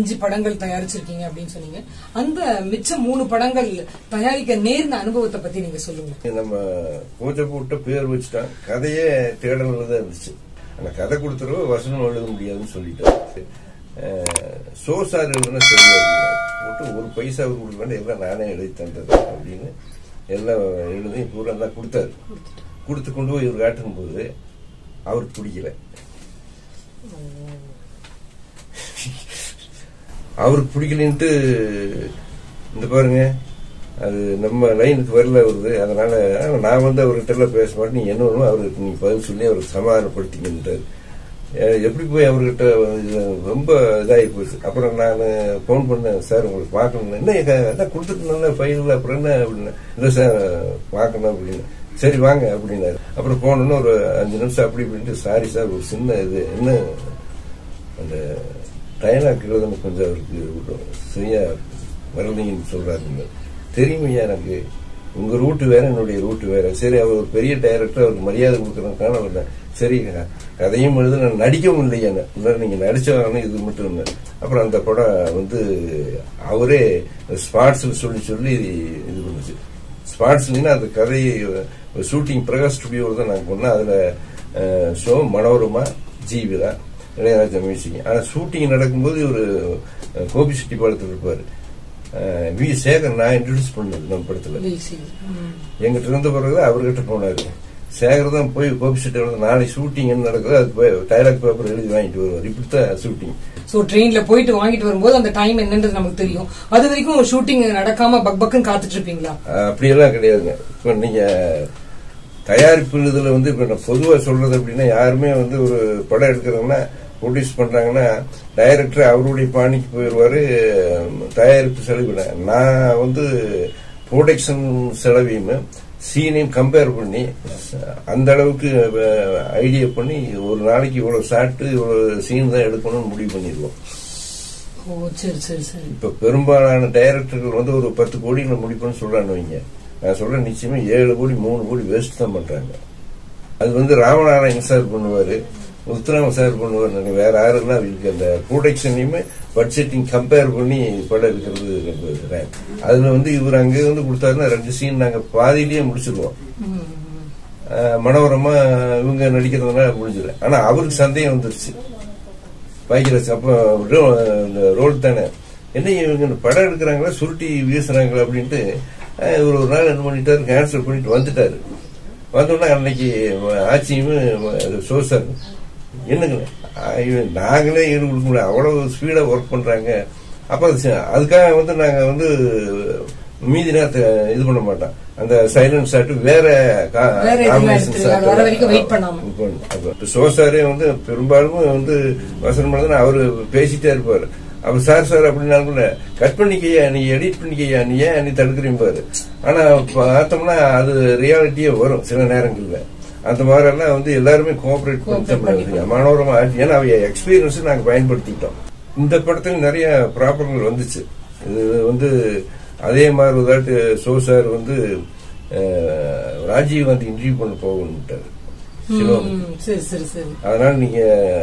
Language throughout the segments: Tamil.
அஞ்சு படங்கள் தயாரிச்சிருக்கீங்க அப்படின்னு சொன்னீங்க அந்த மிச்ச மூணு படங்கள் தயாரிக்க நேர்ந்த அனுபவத்தை பத்தி நீங்க சொல்லுங்க நம்ம பூஜை போட்டு பேர் வச்சுட்டான் கதையே தேடல தான் இருந்துச்சு ஆனா கதை கொடுத்துருவ வசனம் எழுத முடியாதுன்னு சொல்லிட்டாரு சோசார் எழுதுனா சரியா போட்டு ஒரு பைசா அவர் கொடுக்க வேண்டாம் எல்லாம் நானே எழுதி தந்தது அப்படின்னு எல்லாம் எழுதி பூரா தான் கொடுத்தாரு கொடுத்து கொண்டு போய் இவர் காட்டும் போது அவருக்கு பிடிக்கல அவருக்கு பிடிக்கலன்ட்டு இந்த பாருங்க அது நம்ம லைனுக்கு வரல வருது அதனால ஆனா நான் வந்து அவர்கிட்ட எல்லாம் பேச மாட்டேன் நீ என்ன வேணுமோ அவருக்கு நீ பதில் சொல்லி அவருக்கு சமாதானப்படுத்திக்கிட்டாரு அஹ் எப்படி போய் அவர்கிட்ட இது ரொம்ப இதாகி போச்சு அப்புறம் நான் ஃபோன் பண்ணேன் சார் உங்களுக்கு பார்க்கணும் என்ன இத- அதான் கொடுத்துட்டு ஃபைல் அப்புறம் என்ன அப்படின்னு இல்லை சார் பார்க்கணும் அப்படின்னு சரி வாங்க அப்படின்னாரு அப்புறம் போனோன்னு ஒரு அஞ்சு நிமிஷம் அப்படி இப்படின்ட்டு சாரி சார் ஒரு சின்ன இது என்ன அந்த டைலாக் எழுதணும் கொஞ்சம் அவருக்கு ஒரு சரியா வரலைன்னு சொல்றாருங்க தெரியுமையா எனக்கு உங்க ரூட்டு வேற என்னுடைய ரூட்டு வேற சரி அவர் ஒரு பெரிய டைரக்டர் அவருக்கு மரியாதை கொடுக்கறதுக்கான ஒரு சரி கதையும் எழுத நான் நடிக்கவும் இல்லையா இல்லை நீங்க நடிச்சாலும் இது மட்டும் இல்லை அப்புறம் அந்த படம் வந்து அவரே ஸ்பாட்ஸ்ல சொல்லி சொல்லி இது பண்ணுச்சு ஸ்பாட்ஸ்லாம் அந்த கதை ஷூட்டிங் பிரகாஷ் ஸ்டுடியோவில் தான் நாங்கள் பண்ணோம் அதுல ஷோ மனோரமா ஜீவிதா இளையராஜா மியூசிக் ஆனா ஷூட்டிங் நடக்கும்போது ஒரு கோபி செட்டி பாலத்தில் இருப்பாரு அஹ், வி சேகர் நான் இன்ட்ரடியூஸ் பண்ணது நம்ம படத்துல எங்கிட்ட இருந்த பிறகு அவர்கிட்ட போனாரு சேகர் தான் போய் கோபி செட்டி நாளை ஷூட்டிங் என்ன நடக்குதோ அது போய் டைலாக் பேப்பர் எழுதி வாங்கிட்டு வருவார் இப்படித்தான் ஷூட்டிங் சோ ட்ரெயின்ல போயிட்டு வாங்கிட்டு வரும்போது அந்த டைம் என்னன்றது நமக்கு தெரியும் அது வரைக்கும் ஷூட்டிங் நடக்காம பக் பக்குன்னு காத்துட்டு இருப்பீங்களா அப்படியெல்லாம் கிடையாதுங்க இப்போ நீங்க தயாரிப்பு இதுல வந்து இப்ப நான் பொதுவா சொல்றது அப்படின்னா யாருமே வந்து ஒரு படம் எடுக்கிறாங்கன்னா ப்ரொடியூஸ் பண்றாங்கன்னா டைரக்டர் அவருடைய பாணிக்கு போயிடுவாரு தயாரிப்பு செலவு நான் வந்து ப்ரொடக்ஷன் செலவையும் சீனையும் கம்பேர் பண்ணி அந்த அளவுக்கு ஐடியா பண்ணி ஒரு நாளைக்கு இவ்வளவு ஷாட்டு இவ்வளவு சீன் தான் எடுக்கணும்னு முடிவு பண்ணிடுவோம் ஓ சரி சரி சரி இப்ப பெரும்பாலான டைரக்டர்கள் வந்து ஒரு பத்து கோடி நான் முடிப்பேன்னு சொல்றான்னு வைங்க நான் சொல்றேன் நிச்சயமா ஏழு கோடி மூணு கோடி வேஸ்ட் தான் பண்றாங்க அது வந்து ராமநாராயணன் சார் பண்ணுவாரு உத்தராம சார் பண்ணுவார் நாங்க வேற யாருன்னா அவங்களுக்கு அந்த ப்ரொடக்ஷனையுமே பட்ஜெட்டிங் கம்பேர் பண்ணி படம் இருக்கிறது ரொம்ப rare. அதுல வந்து இவர் அங்கே வந்து கொடுத்தாருன்னா ரெண்டு சீன் நாங்க பாதியிலேயே முடிச்சிருவோம் அஹ் மனோரமா இவங்க நடிக்கிறதுனால முடிஞ்சிடும் ஆனா அவருக்கு சந்தேகம் வந்துருச்சு பாய்க்கிறாச்சு அப்போ ரோல் தானே என்ன இவங்க இந்த படம் எடுக்கிறாங்களா சுருட்டி வீசுறாங்களா அப்படின்ட்டு அஹ், இவர் ஒரு நாள் என்ன பண்ணிட்டாரு கேன்சல் பண்ணிட்டு வந்துட்டாரு வந்தோடனே அன்னைக்கு ஆட்சியும் சோசார் என்னங்க அஹ், இவன் நாங்களே ஈடு கொடுக்க முடியல அவ்வளவு ஸ்பீடா ஒர்க் பண்றாங்க அப்ப அது ச- அதுக்காக வந்து நாங்க வந்து மீதி நேரத்தை இது பண்ண மாட்டோம் அந்த சைலன்ஸ் ஆட்டு வேற கா- வேற இதுல combinations எடுத்துருங்க. அது வர வரைக்கும் wait பண்ணாம. இப்ப அப்ப சோசாரே வந்து பெரும்பாலும் வந்து வசனம் பண்ணதுன்னா அவரு பேசிட்டே இருப்பாரு அப்ப சார் சார் அப்படின்னாலும் கூட கட் பண்ணிக்கையா நீ எடிட் பண்ணிக்கையா நீ ஏன் நீ தடுக்கிறீங்க பாரு ஆனா பார்த்தோம்னா அது ரியாலிட்டியே வரும் சில நேரங்கள்ல அந்த மாதிரி எல்லாம் வந்து எல்லாருமே கோஆபரேட் Cooperate பண்ணி மனோரமா ஆச்சு. ஏன்னா அவைய எக்ஸ்பீரியன்ஸ் நாங்க பயன்படுத்திட்டோம் இந்த படத்துல நிறைய ப்ராப்ளங்கள் வந்துச்சு இது வந்து அதே மாதிரி ஒரு தாட்டு சோ சார் வந்து அஹ், ராஜீவ் காந்தி இன்டர்வியூ பண்ண போகணும்ட்டாரு சிலோன் ம், சரி சரி சரி அதனால நீங்க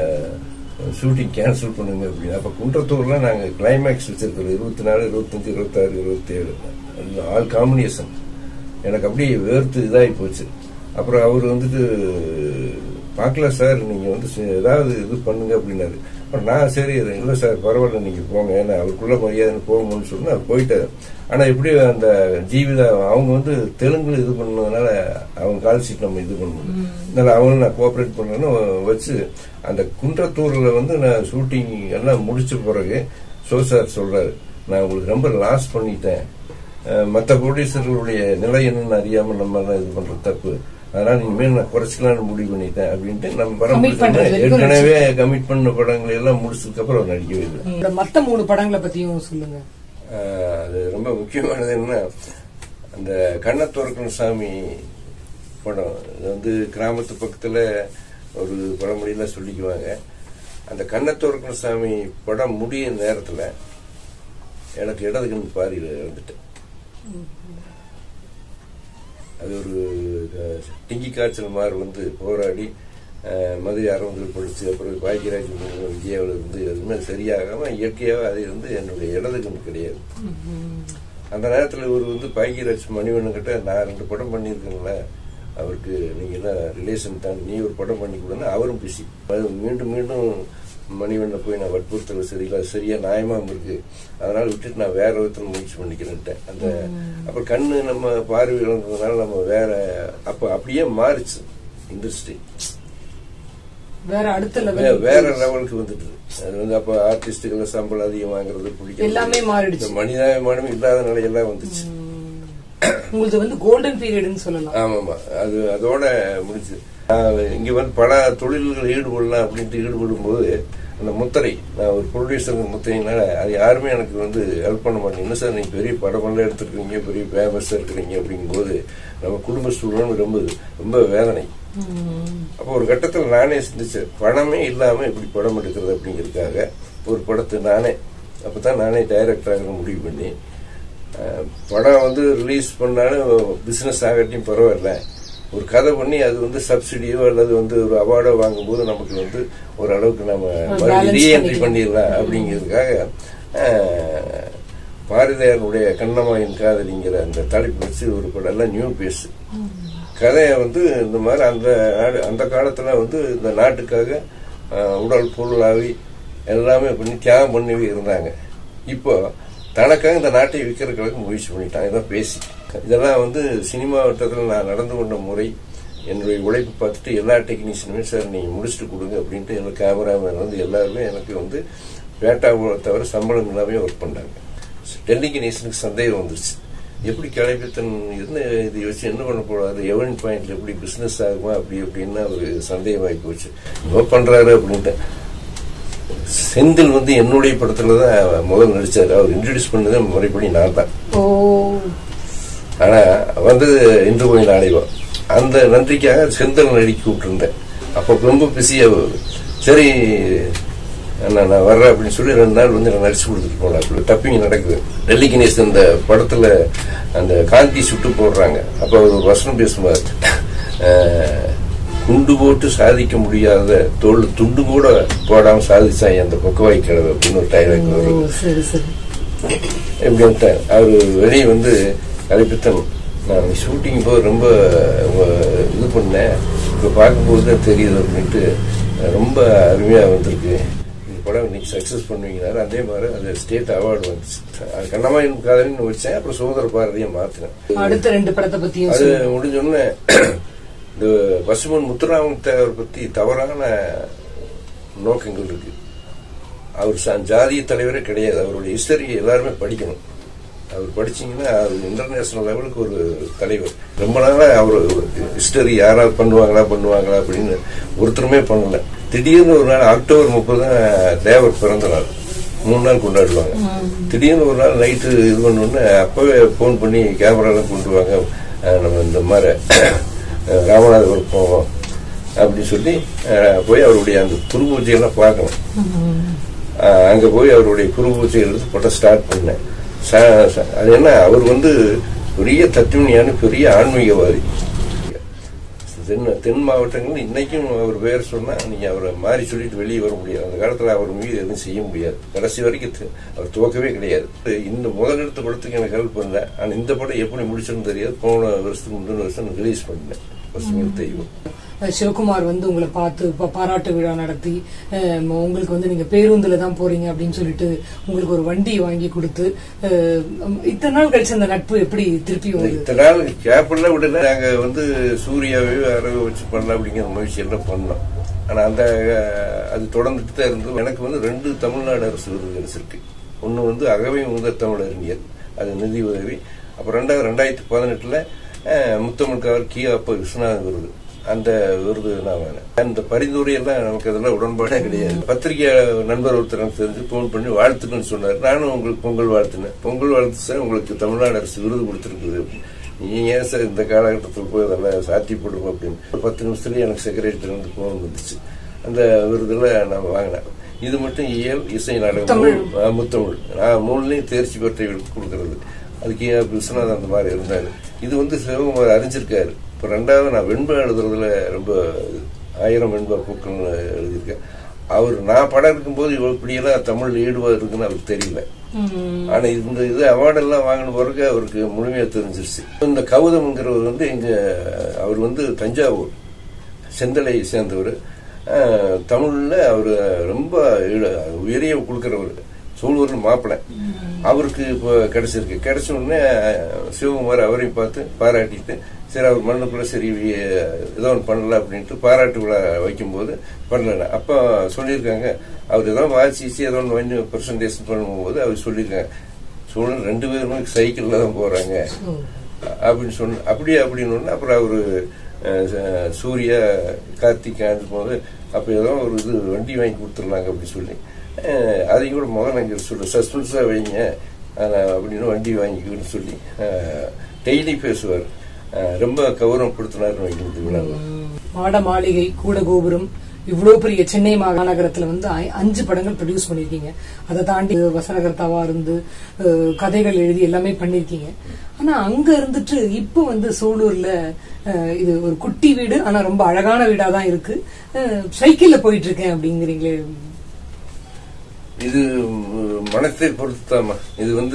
ஷூட்டிங் கேன்சல் பண்ணுங்க அப்படின்னு அப்ப குன்றத்தூர்ல நாங்க கிளைமேக்ஸ் வச்சிருக்கிறோம் இருபத்தி நாலு இருபத்தஞ்சு இருபத்தாறு இருபத்தி ஏழு ஆல் காம்பினேஷன் எனக்கு அப்படியே வேர்த்து இதாகி போச்சு அப்புறம் அவர் வந்துட்டு பார்க்கல சார் நீங்க வந்து ச- ஏதாவது இது பண்ணுங்க அப்படின்னாரு அப்புறம் நான் சரி இல்லை சார் பரவாயில்ல நீங்க போங்க ஏன்னா அவருக்குள்ள மரியாதை போகணும்னு சொன்னா போயிட்டாரு ஆனா எப்படி அந்த ஜீவிதா அவங்க வந்து தெலுங்குல இது பண்ணதுனால அவங்க கால் சீட் நம்ம இது பண்ணணும் அதனால அவங்களும் நான் கோஆபரேட் பண்ணேன்னு வச்சு அந்த குன்றத்தூர்ல வந்து நான் ஷூட்டிங் எல்லாம் முடிச்ச பிறகு சோ சார் சொல்றாரு நான் உங்களுக்கு ரொம்ப லாஸ் பண்ணிட்டேன் அஹ் மத்த ப்ரொடியூசர்களுடைய நிலை என்னன்னு அறியாம நம்ம எல்லாம் இது பண்றது தப்பு அதனால இனிமேல் நான் குறைச்சிக்கலாம்னு முடிவு பண்ணிட்டேன் அப்படின்ட்டு நம்ம படம் Commit பண்றது முடிச்சோம்னா வரைக்கும் ஏற்கனவே கமிட் பண்ண படங்களை எல்லாம் முடிச்சதுக்கு அப்புறம் அவர் நடிக்கவே இல்லை இந்த மத்த மூணு படங்களை பத்தியும் சொல்லுங்க ஆஹ் அது ரொம்ப முக்கியமானது என்ன அந்த கண்ணத்துறக்கன் சாமி படம் இது வந்து கிராமத்து பக்கத்துல ஒரு பழமொழியில சொல்லிக்குவாங்க அந்த கண்ணத்துறக்கன் சாமி படம் முடிய நேரத்துல எனக்கு இடது கண் பாரியில் இறந்துட்டேன் அது ஒரு அஹ், டிங்கி காய்ச்சல் மாதிரி வந்து போராடி அஹ், மதுரை அரவந்தில் படிச்சு அப்புறம் பாக்கியராஜ் விஜயாவில் இருந்து எதுவுமே சரியாகாம இயற்கையாக அது வந்து என்னுடைய இடது கண் கிடையாது அந்த நேரத்தில் இவர் வந்து பாக்கியராஜ் மணிவண்ணன் கிட்ட நான் ரெண்டு படம் பண்ணியிருக்கேன்ல அவருக்கு நீங்க என்ன ரிலேஷன் தான் நீ ஒரு படம் பண்ணி கொடுன்னா அவரும் பிசி மீண்டும் மீண்டும் மணிவண்ணை போய் நான் வற்புறுத்தல சரியில்லை சரியா நியாயமாவும் இருக்கு அதனால விட்டுட்டு நான் வேற விதத்தில் முயற்சி பண்ணிக்கிறேன்ட்டேன் அந்த அப்புறம் கண்ணு நம்ம பார்வை இழந்ததுனால நம்ம வேற அப்ப அப்படியே மாறிச்சு இண்டஸ்ட்ரி வேற அடுத்த வே- லெவல் வேற லெவலுக்கு வந்துட்டு அது வந்து அப்ப ஆர்டிஸ்டுகளை சம்பளம் அதிகம் வாங்குறது பிடிக்கும் எல்லாமே மாறிடுச்சு. மனிதாபிமானம் இல்லாத நிலையெல்லாம் வந்துச்சு உங்களுக்கு வந்து கோல்டன் பீரியட்னு சொல்லலாம் ஆமாமா அது அதோட முடிஞ்சு நான் இங்க வந்து பல தொழில்கள் ஈடுபடலாம் அப்படின்ட்டு ஈடுபடும் போது அந்த முத்திரை நான் ஒரு ப்ரொடியூசர் முத்திரைனால அது யாருமே எனக்கு வந்து ஹெல்ப் பண்ண மாட்டேங்க என்ன சார் நீங்க பெரிய படமெல்லாம் எடுத்துருக்கீங்க பெரிய ஃபேமஸா இருக்கிறீங்க அப்படிங்கும்போது நம்ம குடும்ப சூழலும் ரொம்ப ரொம்ப வேதனை அப்போ ஒரு கட்டத்தில் நானே சிந்திச்சேன் பணமே இல்லாம இப்படி படம் எடுக்கிறது அப்படிங்கிறதுக்காக ஒரு படத்தை நானே அப்பதான் நானே டைரக்டராக முடிவு பண்ணி அஹ், படம் வந்து ரிலீஸ் பண்ணாலும் பிசினஸ் ஆகட்டையும் பரவாயில்ல ஒரு கதை பண்ணி அது வந்து சப்சிடியோ அல்லது வந்து ஒரு அவார்டோ வாங்கும்போது நமக்கு வந்து ஓரளவுக்கு நம்ம balance ரீஎன்ட்ரி பண்ணிக்கலாம். பண்ணிடலாம் அப்படிங்கிறதுக்காக அஹ், பாரதியாருடைய கண்ணம்மாயின் காதலிங்கிற அந்த தலைப்பு வச்சு ஒரு படம் எல்லாம் நியூ பேஸ் கதையை வந்து இந்த மாதிரி அந்த நாடு- அந்த காலத்துல வந்து இந்த நாட்டுக்காக அஹ், உடல் பொருளாவி எல்லாமே பண்ணி தியாகம் பண்ணி இருந்தாங்க இப்போ தனக்காக இந்த நாட்டை விற்கிறதுக்கு முயற்சி பண்ணிட்டாங்க இதான் பேசி இதெல்லாம் வந்து சினிமா வட்டத்தில் நான் நடந்து கொண்ட முறை என்னுடைய உழைப்பு பார்த்துட்டு எல்லா டெக்னீஷியனுமே சார் நீங்க முடிச்சுட்டு கொடுங்க அப்படின்ட்டு எல்லா கேமராமேன் வந்து எல்லாருமே எனக்கு வந்து பேட்டாவை தவிர சம்பளம் இல்லாமே ஒர்க் பண்ணாங்க டெல்லிக்கு நேஷனுக்கு சந்தேகம் வந்துருச்சு எப்படி கிளப்பித்தன் என்ன இது வச்சு என்ன பண்ண போறாரு எவன் பாயிண்ட்ல எப்படி பிசினஸ் ஆகுமா அப்படி அப்படின்னு ஒரு சந்தேகமாகி போச்சு இவ பண்றாரு அப்படின்ட்டு செந்தில் வந்து என்னுடைய படத்துல தான் முதல் நடிச்சாரு அவர் இன்ட்ரடியூஸ் பண்ணது முறைப்படி நான் தான் ஓ ஆனா வந்தது இன்று போய் நாளைவா அந்த நன்றிக்காக செந்தில் நடிக்க விட்டுருந்தேன் அப்போ ரொம்ப பிஸியா சரி அண்ணா நான் வர்றேன் அப்படின்னு சொல்லி ரெண்டு நாள் வந்து நான் நடிச்சு கொடுத்துட்டு போனேன் டப்பிங் நடக்குது டெல்லி கணேஷ் அந்த படத்துல அந்த காந்தி சுட்டு போடுறாங்க அப்ப அவர் ஒரு வசனம் பேசுவார் அஹ், குண்டு போட்டு சாதிக்க முடியாத தோல் துண்டு கூட போடாம சாதிச்சாங்க அந்த பொக்கவாய் கிழவு அப்படின்னு ஒரு டைலாக் ஓ, வரும் சரி சரி எப்படின்ட்டு அவர் வெளியே வந்து கலைப்பித்தன் நான் ஷூட்டிங் போது ரொம்ப உங்க- இது பண்ணேன் இப்போ பார்க்கும்போது தான் தெரியுது அப்படின்ட்டு ரொம்ப அருமையாக வந்திருக்கு இந்த படம் இன்னைக்கு சக்ஸஸ் பண்ணுவீங்கனாரு அதே மாதிரி அது ஸ்டேட் அவார்டு வந்துச்சு அது கண்ணமாயின் காதலின்னு வச்சேன் அப்புறம் சுதந்திர பாரதியை மாற்றினேன் அடுத்த ரெண்டு படத்தை பத்தியும் அது சொல்லுங்க. முடிஞ்சோடனே இந்த பசுமன் முத்துராமன் தேவர் பத்தி தவறான நோக்கங்கள் இருக்கு அவர் ச- ஜாதிய தலைவரே கிடையாது அவருடைய ஹிஸ்டரி எல்லாருமே படிக்கணும் அவர் படிச்சீங்கன்னா அவர் இன்டர்நேஷனல் லெவலுக்கு ஒரு தலைவர் ரொம்ப நாளா அவர் ஹிஸ்டரி யாராவது பண்ணுவாங்களா பண்ணுவாங்களா அப்படின்னு ஒருத்தருமே பண்ணல திடீர்னு ஒரு நாள் அக்டோபர் முப்பது தான் தேவர் பிறந்த நாள் மூணு நாள் கொண்டாடுவாங்க திடீர்னு ஒரு நாள் நைட்டு இது பண்ணோடனே அப்பவே ஃபோன் பண்ணி கேமராலாம் கொண்டு வாங்க அஹ் நம்ம இந்த மாதிரி அஹ் ராமநாதபுரம் போவோம் அப்படின்னு சொல்லி அஹ் போய் அவருடைய அந்த குரு பூஜையெல்லாம் பார்க்கணும் அஹ் அங்க போய் அவருடைய குரு பூஜைகள் எடுத்து படம் ஸ்டார்ட் பண்ணேன் ச- ச- அது என்ன அவர் வந்து பெரிய தத்துவஞானி பெரிய ஆன்மீகவாதி தென் தென் மாவட்டங்கள் இன்னைக்கும் அவர் பேர் சொன்னா நீங்க அவரை மாறி சொல்லிட்டு வெளியே வர முடியாது அந்த காலத்துல அவர் மீது எதுவும் செய்ய முடியாது கடைசி வரைக்கும் தி- அவர் துவக்கவே கிடையாது இந்த முதல் எடுத்த படத்துக்கு எனக்கு ஹெல்ப் பண்ணல ஆனா இந்த படம் எப்படி முடிச்சுன்னு தெரியாது போன வருஷத்துக்கு முந்தின வருஷம் ரிலீஸ் பண்ணேன் பசுமல் தெய்வம் அஹ் சிவகுமார் வந்து உங்களை பார்த்து பா- பாராட்டு விழா நடத்தி அஹ் உங்களுக்கு வந்து நீங்க பேருந்துல தான் போறீங்க அப்படின்னு சொல்லிட்டு உங்களுக்கு ஒரு வண்டி வாங்கி கொடுத்து அஹ் இத்தனை நாள் கழிச்சு அந்த நட்பு எப்படி திருப்பி வருது இத்தனை நாள் கேப்பெல்லாம் விடல நாங்க வந்து சூர்யாவே அரவ வச்சு பண்ணலாம் அப்படிங்கிற முயற்சி எல்லாம் பண்ணோம் ஆனா அந்த அஹ், அது தொடர்ந்துட்டு தான் இருந்தது எனக்கு வந்து ரெண்டு தமிழ்நாடு அரசு விருது கிடைச்சிருக்கு ஒன்னு வந்து அகவை முதல் தமிழ் அறிஞர் அது நிதி உதவி அப்புறம் ரெண்டாவது ரெண்டாயிரத்தி பதினெட்டுல அஹ், முத்தமிழ் காவல் கி அப்ப விஸ்வநாதன் விருது அந்த விருது நான் வேணேன் அந்த பரிந்துரை எல்லாம் நமக்கு அதெல்லாம் உடன்பாடே கிடையாது பத்திரிகை நண்பர் ஒருத்தர் எனக்கு தெரிஞ்சு ஃபோன் பண்ணி வாழ்த்துக்கன்னு சொன்னார் நானும் உங்களுக்கு பொங்கல் வாழ்த்துனேன் பொங்கல் வாழ்த்து சார் உங்களுக்கு தமிழ்நாடு அரசு விருது கொடுத்துருக்குது நீங்க ஏன் சார் இந்த காலகட்டத்தில் போய் அதெல்லாம் சாத்தியப்படுவோம் அப்படின்னு ஒரு பத்து நிமிஷத்துலயே எனக்கு செக்ரட்டரி வந்து ஃபோன் வந்துச்சு அந்த விருதுல நான் வாங்கினேன் இது மட்டும் இயல் இசை நாடகம் தமிழ். ஆ, முத்தமிழ் நான் மூணுலையும் தேர்ச்சி பெற்றவர்களுக்கு கொடுக்கறது அதுக்கு ஏன் விஸ்வநாத் அந்த மாதிரி இருந்தாரு இது வந்து சிவகுமார் அறிஞ்சிருக்காரு இப்ப ரெண்டாவது நான் வெண்பா எழுதுறதுல ரொம்ப ஆயிரம் என்ப பூக்கள் எழுதியிருக்கேன் அவர் நான் படம் இருக்கும்போது இவ்வளவு இப்படியெல்லாம் தமிழ்ல ஈடுபாடு இருக்குன்னு அவருக்கு தெரியல ம். ஆனா இந்த இது அவார்டெல்லாம் வாங்கின பிறகு அவருக்கு முழுமையா தெரிஞ்சிருச்சு இந்த கௌதம்ங்கிறவர் வந்து இங்க அவர் வந்து தஞ்சாவூர் செந்தலை சேர்ந்தவர் அஹ், தமிழ்ல அவர் ரொம்ப ஈடு- உயரிய கொடுக்கிறவர் சூழூர்ல மாப்பிள்ளை அவருக்கு இப்போ கிடைச்சிருக்கு கிடைச்ச உடனே அஹ், சிவகுமார் அவரையும் பார்த்து பாராட்டிட்டு சரி அவர் மண்ணுக்குள்ள சரி வி- ஏதோ ஒன்று பண்ணல அப்படின்ட்டு பாராட்டு விழா வைக்கும்போது பண்ணல அப்போ சொல்லியிருக்காங்க அவர் ஏதோ வாசிச்சு ஏதோ ஒன்று வாங்கி பர்சன்டேஜ் பண்ணும்போது அவர் சொல்லியிருக்காங்க சூழல் ரெண்டு பேருமே சைக்கிளில் தான் போறாங்க ஓ. அப்படின்னு சொன்ன அப்படியே அப்படின்னு ஒன்று அப்புறம் அவரு அஹ், ச- சூர்யா கார்த்திக் போது அப்போ ஏதோ ஒரு இது வண்டி வாங்கி கொடுத்துருந்தாங்க அப்படின்னு சொல்லி அஹ், அதையும் கூட முதல்ல அங்கே சொல்ல சஸ்பென்ஸாக வைங்க அஹ், அப்படின்னு வண்டி வாங்கிக்கணும்னு சொல்லி டெய்லி பேசுவார் அஹ், ரொம்ப கௌரவப்படுத்தினார்னு வைக்கிறது விழாவை மாட மாளிகை கூட கோபுரம் இவ்வளவு பெரிய சென்னை மாநகரத்துல வந்து ஐ- அஞ்சு படங்கள் ப்ரொடியூஸ் பண்ணிருக்கீங்க அதை தாண்டி வசனகர்த்தாவா இருந்து அஹ், கதைகள் எழுதி எல்லாமே பண்ணிருக்கீங்க ஆனா அங்க இருந்துட்டு இப்போ வந்து சூலூர்ல அஹ், இது ஒரு குட்டி வீடு ஆனா ரொம்ப அழகான வீடா தான் இருக்கு அஹ், சைக்கிள்ல போயிட்டு இருக்கேன் அப்படிங்கிறீங்களே இது ம், மனத்தை பொறுத்துதாம்மா இது வந்து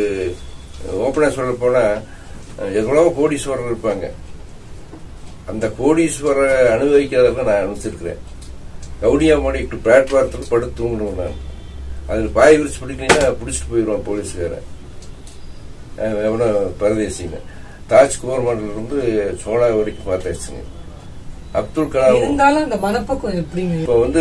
ஓப்பனா சொல்ல போனா எவ்வளவோ கோடீஸ்வரர் இருப்பாங்க அந்த கோடீஸ்வரரை அனுபவிக்காதெல்லாம் நான் அனுப்பிச்சிருக்கிறேன் கவுடியா மாடி பிளாட்பாரத்தில் படுத்து தூங்கணும் நான் அதில் பாய் விரிச்சு பிடிக்கலைன்னா பிடிச்சிட்டு போயிடுவான் போலீஸ்காரன் அஹ் எவனோ பரதேசிங்க தாஜ் கோர்மன்ல இருந்து சோழா வரைக்கும் பார்த்தாச்சுங்க அப்துல் கலாம் இருந்தாலும் அந்த மனப்பக்கம் எப்படிங்க இப்போ வந்து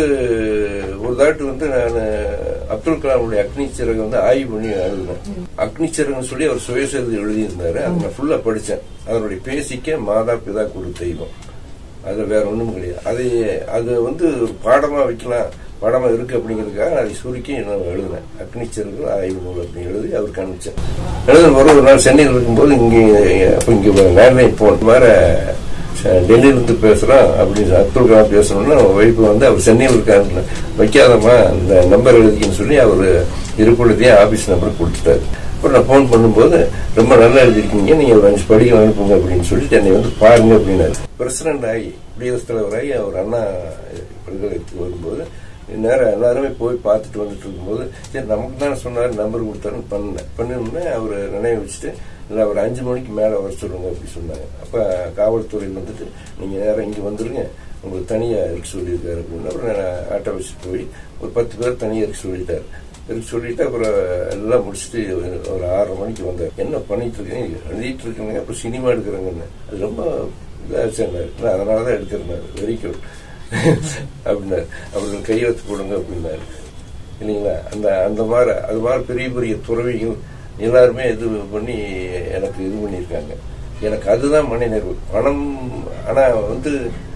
ஒரு தாட்டு வந்து நான் அப்துல் கலாமுடைய அக்னி சிறகு வந்து ஆய்வு பண்ணி எழுதினேன் அக்னி சிறகுன்னு சொல்லி அவர் சுயசரிதை எழுதியிருந்தாரு அதை நான் ஃபுல்லா படிச்சேன் அதனுடைய பேசிக்க மாதா பிதா குரு தெய்வம் அது வேற ஒண்ணும் கிடையாது அது அது வந்து ஒரு பாடமா வைக்கலாம் பாடமா இருக்கு அப்படிங்கிறதுக்காக அதை சுருக்கி நான் எழுதினேன் அக்னி சிறகு ஆய்வு நூல் அப்படின்னு எழுதி அவருக்கு அனுப்பிச்சேன் எழுதின ஒரு ஒரு நாள் சென்னையில் இருக்கும்போது இங்கே அப்போ இங்கே லேண்ட்லைன் போன் வேற டெல்லியில இருந்து பேசுறோம் அப்படின்னு அப்துல் கலாம் பேசணும்னா ஒய்ஃபு வந்து அவர் சென்னையில் இருக்காரு வைக்காதம்மா இந்த நம்பர் எழுதிக்கின்னு சொல்லி அவர் இருப்பொழுதே ஆபீஸ் நம்பர் கொடுத்துட்டாரு அப்புறம் நான் ஃபோன் பண்ணும்போது ரொம்ப நல்லா எழுதிருக்கீங்க நீங்க ஒரு அஞ்சு படிக்க அனுப்புங்க அப்படின்னு சொல்லிட்டு என்னை வந்து பாருங்க அப்படின்னாரு பிரசிடண்ட் ஆகி குடியரசுத் தலைவராகி அவர் அண்ணா பல்கலைக்கழகத்துக்கு வரும்போது நேரம் எல்லாருமே போய் பார்த்துட்டு வந்துட்டு இருக்கும்போது சரி நமக்கு தானே சொன்னார் நம்பர் கொடுத்தாருன்னு பண்ணேன் பண்ணிருந்தே அவர் நினைவு வச்சுட்டு இல்லை அவர் அஞ்சு மணிக்கு மேலே வர சொல்லுங்க அப்படி சொன்னாங்க அப்போ காவல்துறையில் வந்துட்டு நீங்கள் நேரம் இங்கே வந்துருங்க உங்களுக்கு தனியாக இருக்க சொல்லியிருக்காரு அப்படின்னு அப்புறம் நான் ஆட்டோ வச்சுட்டு போய் ஒரு பத்து பேர் தனியாக இருக்க சொல்லிட்டாரு இருக்க சொல்லிட்டு அப்புறம் எல்லாம் முடிச்சுட்டு ஒரு ஆறரை மணிக்கு வந்தார் என்ன பண்ணிட்டு இருக்கீங்க எழுதிட்டு இருக்கீங்க அப்புறம் சினிமா எடுக்கிறேங்கன்னு அது ரொம்ப இதாச்சு அதனால தான் எடுக்கிறேன் வெரி குட் அப்படின்னாரு அப்புறம் கையெழுத்து போடுங்க அப்படின்னாரு இல்லைங்களா அந்த அந்த மாதிரி அது மாதிரி பெரிய பெரிய துறவிகள் எல்லாருமே இது பண்ணி எனக்கு இது பண்ணியிருக்காங்க எனக்கு அதுதான் மன நிறைவு பணம் ஆனா வந்து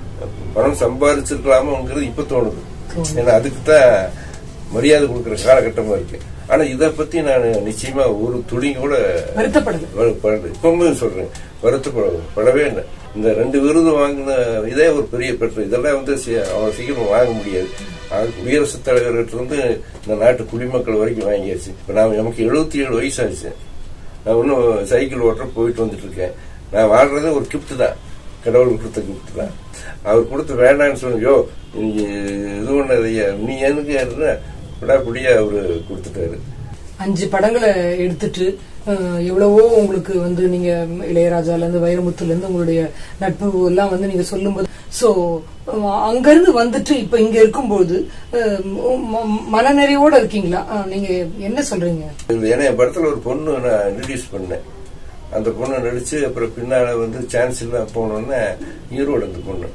பணம் சம்பாதிச்சிருக்கலாமோங்கிறது இப்ப தோணுது ஏன்னா அதுக்கு தான் மரியாதை கொடுக்குற காலகட்டமா இருக்கு ஆனா இதை பத்தி நான் நிச்சயமா ஒரு துளி கூட வருத்தப்படுது வருத்தப்படல. இப்பவும் சொல்றேன் வருத்தப்பட படவே இல்லை இந்த ரெண்டு விருது வாங்கின இதே ஒரு பெரிய பெற்று இதெல்லாம் வந்து சி- அவ்வளவு சீக்கிரம் வாங்க முடியாது ஆக குடியரசுத் தலைவர்கிட்ட இருந்து இந்த நாட்டு குடிமக்கள் வரைக்கும் வாங்கியாச்சு இப்ப நான் நமக்கு எழுபத்தி ஏழு வயசு ஆச்சு நான் இன்னும் சைக்கிள் ஓட்டுற போயிட்டு வந்துட்டு இருக்கேன் நான் வாழ்றது ஒரு கிஃப்ட் தான் கடவுள் கொடுத்த கிஃப்ட் தான் அவர் கொடுத்து வேண்டாம்னு சொன்னோ நீ இது பண்ணதையா நீ எனக்கு என்ன விடாக்குடியா அவரு கொடுத்துட்டாரு அஞ்சு படங்களை எடுத்துட்டு அஹ், எவ்வளவோ உங்களுக்கு வந்து நீங்க இளையராஜால இருந்து வைரமுத்துல இருந்து உங்களுடைய நட்பு எல்லாம் வந்து நீங்க சொல்லும்போது சோ அங்க இருந்து வந்துட்டு இப்ப இங்க இருக்கும்போது அஹ், ம- மனநிறைவோட இருக்கீங்களா அஹ், நீங்க என்ன சொல்றீங்க ஏன்னா என் படத்துல ஒரு பொண்ணு நான் இன்ட்ரடியூஸ் பண்ணேன் அந்த பொண்ணு நடிச்சு அப்புறம் பின்னால வந்து சான்ஸ் இல்லாம போனோன்னே ஈரோடு அந்த பொண்ணு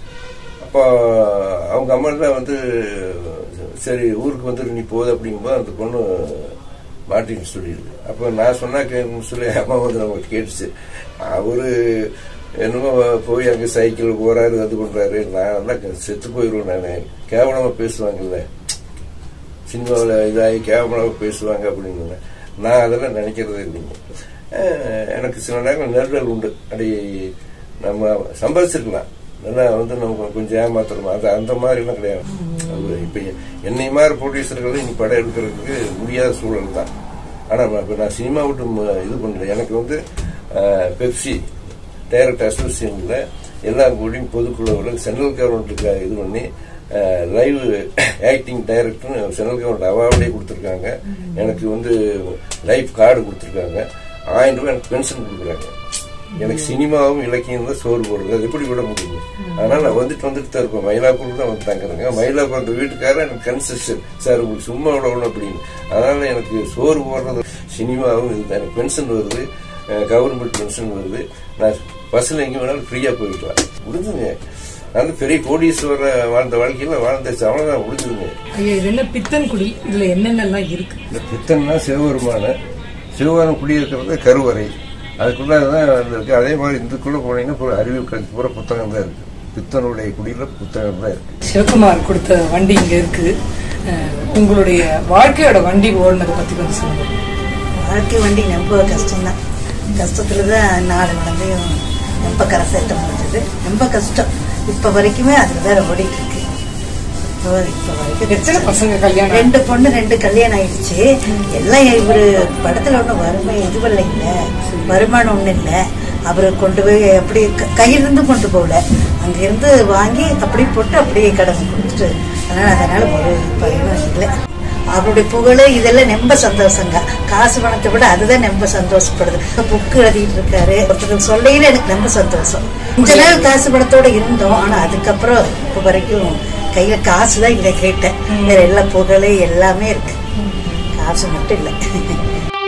அப்போ அவங்க அம்மா தான் வந்து சரி ஊருக்கு வந்துட்டு நீ போகுது அப்படிங்கும்போது அந்த பொண்ணு மாட்டின்னு சொல்லிடுது அப்போ நான் சொன்னா கேட்கணும்னு சொல்லி அம்மா வந்து நம்மளுக்கு கேட்டுச்சு அவரு என்னமோ போய் அங்க சைக்கிள் போறாரு அது பண்றாரு நான் எல்லாம் செத்து போயிடுவேன் நான் கேவலமா பேசுவாங்கல்ல சினிமாவில் இதாகி கேவலமாக பேசுவாங்க அப்படின்னு நான் அதெல்லாம் நினைக்கிறதே இல்லைங்க அஹ் எனக்கு சில நேரம் நெருடல் உண்டு அப்படி நம்ம சம்பாதிச்சிருக்கலாம் நல்லா வந்து நம்ம கொஞ்சம் ஏமாத்துறோம் அது அந்த மாதிரிலாம் கிடையாது அது இப்ப என்னை மாதிரி ப்ரொடியூசர்கள் இனி படம் எடுக்கிறதுக்கு முடியாத சூழல் தான் ஆனா நான் இப்ப நான் சினிமா விட்டு ம- இது பண்ணல எனக்கு வந்து அஹ், பெப்சி டைரக்ட் அசோசியேஷன்ல எல்லா கூடயும் பொதுக்குழுவில் சென்ட்ரல் கவர்மெண்ட்டுக்கு இது பண்ணி லைவ் ஆக்டிங் டைரக்டர்னு சென்ட்ரல் கவர்மெண்ட் அவார்டே கொடுத்துருக்காங்க எனக்கு வந்து லைஃப் கார்டு கொடுத்துருக்காங்க ஆயிரம் ரூபாய் எனக்கு பென்ஷன் கொடுக்குறாங்க எனக்கு சினிமாவும் இலக்கியம் தான் சோறு போடுறது அது எப்படி விட முடியும் அதனால நான் வந்துட்டு வந்துட்டு தான் இருப்பேன் மயிலாப்பூர் தான் வந்து தங்குறேங்க மயிலாப்பூர் அந்த வீட்டுக்காரர் எனக்கு கன்செஷன் சார் உங்களுக்கு சும்மா விடணும் அப்படின்னு அதனால எனக்கு சோறு போடுறது சினிமாவும் இதுதான் எனக்கு பென்ஷன் வருது கவர்மெண்ட் பென்ஷன் வருது நான் பஸ்ஸில் எங்கே வேணாலும் ஃப்ரீயாக போய்க்கலாம் முடிஞ்சுங்க நான் பெரிய கோடீஸ்வர வாழ்ந்த வாழ்க்கையில வாழ்ந்தாச்சு அவ்வளவுதான் முடிஞ்சுதுங்க ஐயா இது என்ன பித்தன் குடி இதுல என்னென்னலாம் இருக்கு இந்த பித்தன்னா சிவபெருமான சிவபெருமான் குடியிருக்கிறது கருவறை அதுக்குள்ள தான் இருக்கு அதே மாதிரி இதுக்குள்ள போனீங்கன்னா பூரா அறிவு கல்வி பூரா புத்தகம் தான் இருக்கு பித்தனுடைய குடியில புத்தகம் தான் இருக்கு சிவகுமார் கொடுத்த வண்டி இங்க இருக்கு அஹ், உங்களுடைய வாழ்க்கையோட வண்டி ஓடுனதை பத்தி கொஞ்சம் சொல்லுங்க வாழ்க்கை வண்டி ரொம்ப கஷ்டம்தான் கஷ்டத்துல தான் நாலு குழந்தையும் ரொம்ப கரை சேர்த்த முடிஞ்சது ரொம்ப கஷ்டம் இப்ப வரைக்குமே அதுல தான் ஓடிட்டு இருக்கு இப்போ இப்போ வரைக்கும் எத்தனை பசங்க கல்யாணம் ரெண்டு பொண்ணு ரெண்டு கல்யாணம் ஆயிடுச்சு எல்லாம் இவரு படத்துல ஒண்ணும் வறுமை இது இல்லைங்க வருமானம் ஒண்ணும் இல்ல அவரு கொண்டு போய் அப்படி க- கையிலிருந்து கொண்டு போகல அங்கிருந்து வாங்கி அப்படி போட்டு அப்படியே கடன் கொடுத்துட்டு அதனால அதனால ஒரு பயனும் இல்லை அவருடைய புகழ் இதெல்லாம் ரொம்ப சந்தோஷங்க காசு பணத்தை விட அதுதான் ரொம்ப சந்தோஷப்படுது புக்கு எழுதிட்டு இருக்காரு ஒருத்தர் சொல்லையில எனக்கு ரொம்ப சந்தோஷம் கொஞ்ச நாள் காசு பணத்தோட இருந்தோம் ஆனா அதுக்கப்புறம் இப்ப வரைக்கும் கையில காசு தான் இல்லை கேட்டேன் வேற எல்லா புகழ் எல்லாமே இருக்கு காசு மட்டும் இல்லை